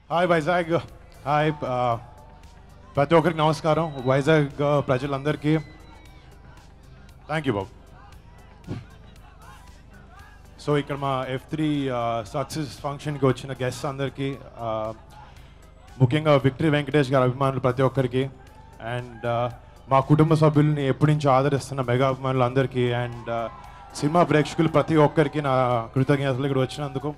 Hi Vizag hi ప్రతి ఒక్కరికి నమస్కారం వైజాగ్ uh, ప్రజలందరికీ థ్యాంక్ యూ బాబు సో ఇక్కడ మా ఎఫ్ త్రీ సక్సెస్ ఫంక్షన్కి వచ్చిన గెస్ట్ అందరికీ uh, ముఖ్యంగా విక్టరీ వెంకటేష్ గారి అభిమానులు ప్రతి ఒక్కరికి అండ్ మా కుటుంబ సభ్యుల్ని ఎప్పటి నుంచో ఆదరిస్తున్న మెగా అభిమానులు అందరికీ అండ్ సినిమా ప్రేక్షకులు ప్రతి ఒక్కరికి నా కృతజ్ఞతలు ఇక్కడ వచ్చినందుకు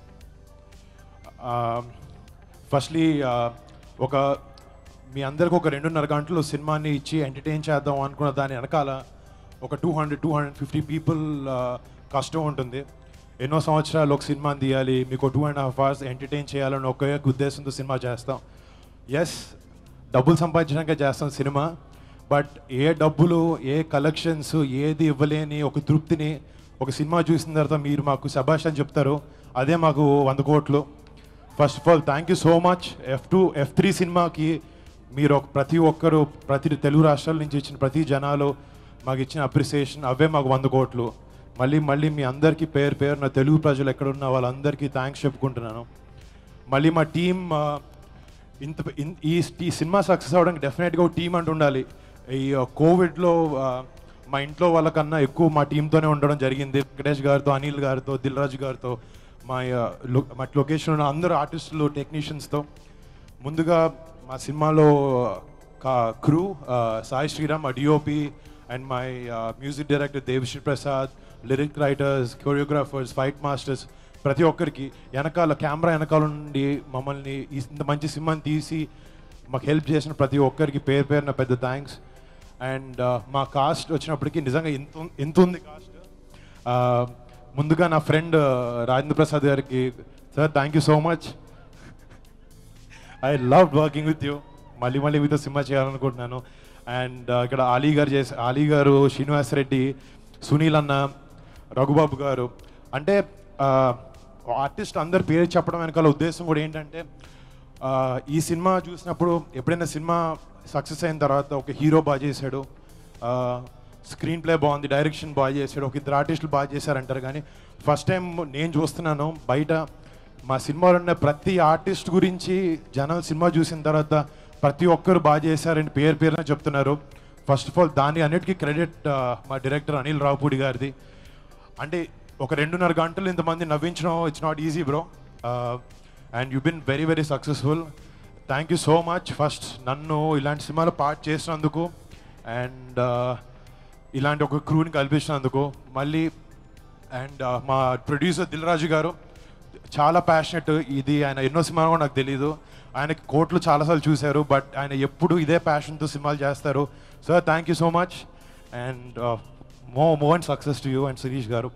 ఫస్ట్లీ ఒక మీ అందరికి ఒక రెండున్నర గంటలు సినిమాని ఇచ్చి ఎంటర్టైన్ చేద్దాం అనుకున్న దాని వెనకాల ఒక two hundred two hundred fifty people కష్టం ఉంటుంది ఎన్నో సంవత్సరాలు ఒక సినిమాని తీయాలి మీకు two and half hours entertain చేయాలని ఒకే ఒక ఉద్దేశంతో సినిమా చేస్తాం ఎస్ డబ్బులు సంపాదించడానికే చేస్తాం సినిమా బట్ ఏ డబ్బులు ఏ కలెక్షన్స్ ఏది ఇవ్వలేని ఒక తృప్తిని ఒక సినిమా చూసిన తర్వాత మీరు మాకు శభాష్ అని చెప్తారు అదే మాకు వంద కోట్లు first of all thank you so much F two F three సినిమాకి మీరు ఒక ప్రతి ఒక్కరు ప్రతి తెలుగు రాష్ట్రాల నుంచి ఇచ్చిన ప్రతి జనాలు మాకు ఇచ్చిన అప్రిసియేషన్ అవే మాకు వంద కోట్లు మళ్ళీ మళ్ళీ మీ అందరికీ పేరు పేరు నా తెలుగు ప్రజలు ఎక్కడున్న వాళ్ళందరికీ థ్యాంక్స్ చెప్పుకుంటున్నాను మళ్ళీ మా టీం ఇంత ఇన్- ఈ ఈ సినిమా సక్సెస్ అవ్వడానికి డెఫినెట్గా ఒక టీం అంటూ ఉండాలి ఈ కోవిడ్లో మా ఇంట్లో వాళ్ళకన్నా ఎక్కువ మా టీంతోనే ఉండడం జరిగింది వెంకటేష్ గారితో అనిల్ గారితో దిల్ రాజు గారితో మా ఆ, లో- మా లొకేషన్ ఉన్న అందరు ఆర్టిస్టులు టెక్నీషియన్స్తో ముందుగా మా సినిమాలో క్రూ సాయి శ్రీరామ్ మా DOP and my music director Devi Sri Prasad lyric writers choreographers fight masters ప్రతి ఒక్కరికి వెనకాల కెమెరా వెనకాల నుండి మమ్మల్ని ఈ- ఇంత మంచి సినిమాని తీసి మాకు హెల్ప్ చేసిన ప్రతి ఒక్కరికి పేరు పేరున పెద్ద థ్యాంక్స్ అండ్ మా కాస్ట్ వచ్చినప్పటికీ నిజంగా ఎంత ఉం- ఎంత ఉంది కాస్ట్ ముందుగా నా ఫ్రెండ్ రాజేంద్ర ప్రసాద్ గారికి sir thank you so much I love working with you మళ్ళీ మళ్ళీ మీతో సినిమా చేయాలనుకుంటున్నాను అండ్ ఇక్కడ అలీ గారు చేసి అలీ గారు శ్రీనివాస్ రెడ్డి సునీల్ అన్న రఘుబాబు గారు అంటే ఆర్టిస్ట్ అందరి పేరు చెప్పడం వెనకాల ఉద్దేశం కూడా ఏంటంటే ఆ, ఈ సినిమా చూసినప్పుడు ఎప్పుడైనా సినిమా సక్సెస్ అయిన తర్వాత ఒక హీరో బాగా చేశాడు స్క్రీన్ ప్లే బాగుంది డైరెక్షన్ బాగా చేశాడు ఒక ఇద్దరు ఆర్టిస్టులు బాగా చేశారంటారు కానీ ఫస్ట్ టైం నేను చూస్తున్నాను బయట మా సినిమాలో ఉన్న ప్రతి ఆర్టిస్ట్ గురించి జనం సినిమా చూసిన తర్వాత ప్రతి ఒక్కరు బాగా చేశారని పేరు పేరున చెప్తున్నారు ఫస్ట్ ఆఫ్ ఆల్ దాని అన్నిటికీ క్రెడిట్ మా డైరెక్టర్ అనిల్ రావుపూడి గారిది అంటే ఒక రెండున్నర గంటలు ఇంతమంది నవ్వించడం it's not easy bro and you been very very successful thank you so much first నన్ను ఇలాంటి సినిమాలో పార్ట్ చేసినందుకు అండ్ ఇలాంటి ఒక క్రూని కల్పించినందుకు మళ్ళీ అండ్ మా ప్రొడ్యూసర్ దిల్ రాజు గారు చాలా ప్యాషనెట్ ఇది ఆయన ఎన్నో సినిమాలు కూడా నాకు తెలియదు ఆయనకి కోట్లు చాలాసార్లు చూశారు బట్ ఆయన ఎప్పుడు ఇదే ప్యాషన్తో సినిమాలు చేస్తారు sir thank you so much and మో మో and success to you and Shirish గారు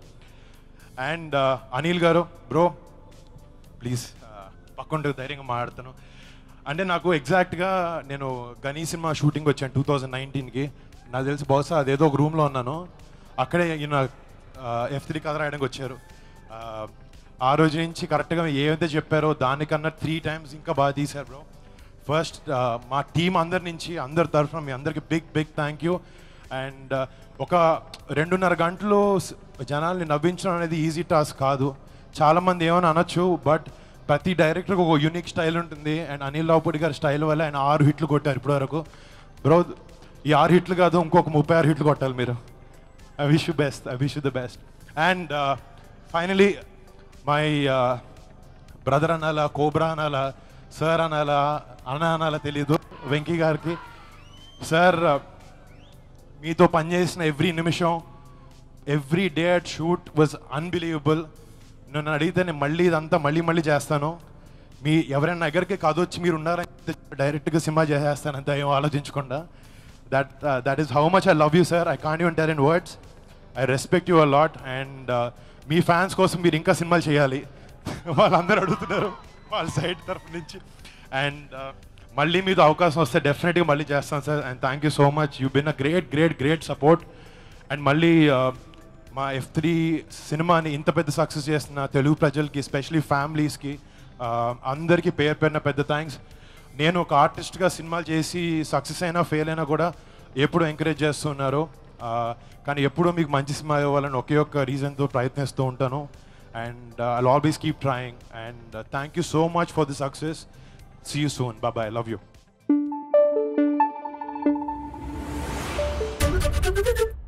అండ్ అనిల్ గారు బ్రో ప్లీజ్ పక్కుంటే ధైర్యంగా మాట్లాడతాను అంటే నాకు ఎగ్జాక్ట్గా నేను గనీ సినిమా షూటింగ్ వచ్చాను టూ థౌజండ్ నైన్టీన్కి నాకు తెలిసి బహుశా అదేదో ఒక రూమ్లో ఉన్నాను అక్కడే ఈయన ఎఫ్ త్రీ కథ రాయడానికి వచ్చారు ఆ, ఆ రోజు నుంచి కరెక్ట్గా ఏమైతే చెప్పారో దానికన్నా త్రీ టైమ్స్ ఇంకా బాగా తీశారు బ్రో ఫస్ట్ మా టీం అందరి నుంచి అందరి తరఫున మీ అందరికి big big thank you and ఒక రెండున్నర గంటలు స- జనాల్ని నవ్వించడం అనేది ఈజీ టాస్క్ కాదు చాలామంది ఏమైనా అనొచ్చు బట్ ప్రతి డైరెక్టర్కి ఒక యూనిక్ స్టైల్ ఉంటుంది అండ్ అనిల్ రావుపూడి గారి స్టైల్ వల్ల ఆయన ఆరు హిట్లు కొట్టారు ఇప్పటివరకు బ్రో ఈ ఆరు హిట్లు కాదు ఇంకొక ముప్పై ఆరు హిట్లు కొట్టాలి మీరు I wish you best I wish you the best and finally my brother అనాలా కోబ్రా అనాలా సార్ అనాలా అన్న అనాలా తెలీదు వెంకీ గారికి సార్ మీతో పనిచేసిన ఎవ్రీ నిమిషం every day at shoot was unbelievable నన్ను అడిగితే నేను మళ్ళీ ఇదంతా మళ్ళీ మళ్ళీ చేస్తాను మీ ఎవరైనా దగ్గరికి కాదొచ్చి మీరు ఉన్నారని డైరెక్ట్గా సినిమా చేసేస్తానంత ఏం ఆలోచించకుండా that that is how much I love you sir I can't utter in words I respect you lot and మీ ఫ్యాన్స్ కోసం మీరు ఇంకా సినిమాలు చేయాలి వాళ్ళందరూ అడుగుతున్నారు వాళ్ళ సైడ్ తరఫు నుంచి అండ్ మళ్ళీ మీతో అవకాశం వస్తే డెఫినెట్గా మళ్ళీ చేస్తాను sir and thank you so much you been a great great great support and మళ్ళీ uh, మా ఎఫ్ త్రీ సినిమాని ఇంత పెద్ద సక్సెస్ చేస్తున్న తెలుగు ప్రజలకి ఎస్పెషలీ ఫ్యామిలీస్కి అందరికీ పేరు పేరున పెద్ద థ్యాంక్స్ నేను ఒక ఆర్టిస్ట్గా సినిమాలు చేసి సక్సెస్ అయినా ఫెయిల్ అయినా కూడా ఎప్పుడు ఎంకరేజ్ చేస్తున్నారు ఆ, కానీ ఎప్పుడూ మీకు మంచి సినిమా ఇవ్వాలని ఒకే ఒక్క రీజన్తో ప్రయత్నిస్తూ ఉంటాను and uh, I'll always keep trying. And uh, thank you so much for the success. See you soon. Bye bye. Love you.